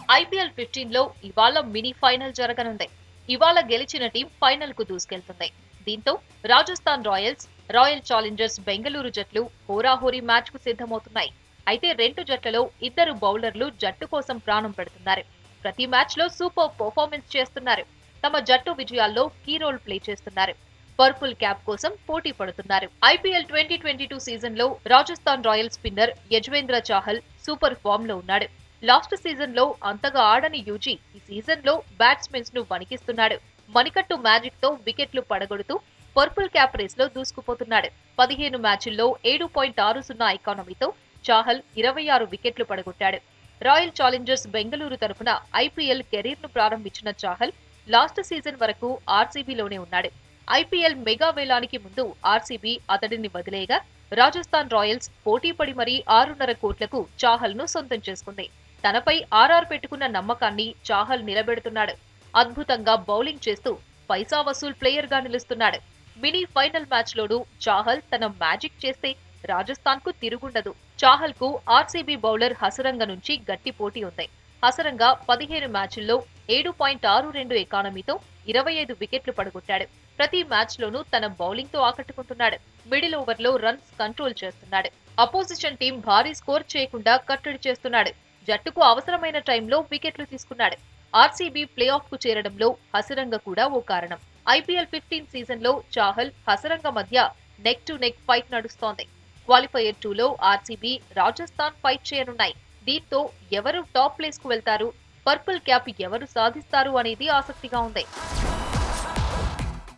IPL fifteen లో ఇవాళ mini final జరగనుంది ఇవాళ గెలిచిన టీం ఫైనల్ కు దూసుకెళ్తుంది దీంతో Rajasthan royals royal challengers Bengaluru జట్లు హోరాహోరీ మ్యాచ్ కు సిద్ధమవుతున్నాయి అయితే రెండు జట్లలో ఇద్దరు బౌలర్లు జట్టు కోసం ప్రాణం పెడుతున్నారు ప్రతి మ్యాచ్ లో సూపర్ పర్ఫార్మెన్స్ చేస్తున్నారు తమ జట్టు విజయాల్లో కీ రోల్ ప్లే చేస్తున్నారు పర్పుల్ క్యాప్ కోసం పోటీ పడుతున్నారు IPL twenty twenty two season లో Rajasthan royals spinner Yuzvendra Chahal super form లో ఉన్నాడు లాస్ట్ సీజన్ లో అంతగా ఆడని యూజీ ఈ సీజన్ లో బ్యాట్స్మెన్స్ ను వణికిస్తున్నాడు మణికట్టు మ్యాజిక్ తో వికెట్లు పడగొడుతూ పర్పుల్ క్యాప్ రేస్ లో దూసుకుపోతున్నాడు పదిహేను మ్యాచుల్లో ఏడు పాయింట్ ఆరు సున్నా ఎకానమీతో చాహల్ ఇరవై ఆరు వికెట్లు పడగొట్టాడు రాయల్ ఛాలెంజర్స్ బెంగళూరు తరఫున ఐపీఎల్ కెరీర్ ను ప్రారంభించిన చాహల్ లాస్ట్ సీజన్ వరకు ఆర్సీబీలోనే ఉన్నాడు ఐపీఎల్ మెగా వేలానికి ముందు ఆర్సీబీ అతడిని వదిలేయగా రాజస్థాన్ రాయల్స్ పోటీపడి మరీ ఆరున్నర కోట్లకు చాహల్ ను సొంతం చేసుకుంది తనపై ఆర్ఆర్ పెట్టుకున్న నమ్మకాన్ని చాహల్ నిలబెడుతున్నాడు అద్భుతంగా బౌలింగ్ చేస్తూ పైసా వసూల్ ప్లేయర్ గా నిలుస్తున్నాడు మినీ ఫైనల్ మ్యాచ్ లోనూ చాహల్ తన మ్యాజిక్ చేస్తే రాజస్థాన్ కు తిరుగుండదు చాహల్ కు ఆర్సీబీ బౌలర్ హసరంగ నుంచి గట్టి పోటీ ఉంది హసరంగ పదిహేను మ్యాచుల్లో ఏడు పాయింట్ ఆరు రెండు ఎకానమీతో ఇరవై ఐదు వికెట్లు పడగొట్టాడు ప్రతి మ్యాచ్ లోనూ తన బౌలింగ్ తో ఆకట్టుకుంటున్నాడు మిడిల్ ఓవర్ లో రన్స్ కంట్రోల్ చేస్తున్నాడు అపోజిషన్ టీం భారీ స్కోర్ చేయకుండా కట్టడి చేస్తున్నాడు జట్టుకు అవసరమైన టైంలో వికెట్లు తీసుకున్నాడు ఆర్సీబీ ప్లే ఆఫ్ కు చేరడంలో హసరంగ కూడా ఓ కారణం ఐపీఎల్ ఫిఫ్టీన్ సీజన్ లో చాహల్ హసరంగ మధ్య నెక్ టు నెక్ ఫైట్ నడుస్తోంది క్వాలిఫైయర్ టూలో ఆర్సీబీ రాజస్థాన్ ఫైట్ చేయనున్నాయి దీంతో ఎవరు టాప్ ప్లేస్ కు వెళ్తారు పర్పుల్ క్యాప్ ఎవరు సాధిస్తారు అనేది ఆసక్తిగా ఉంది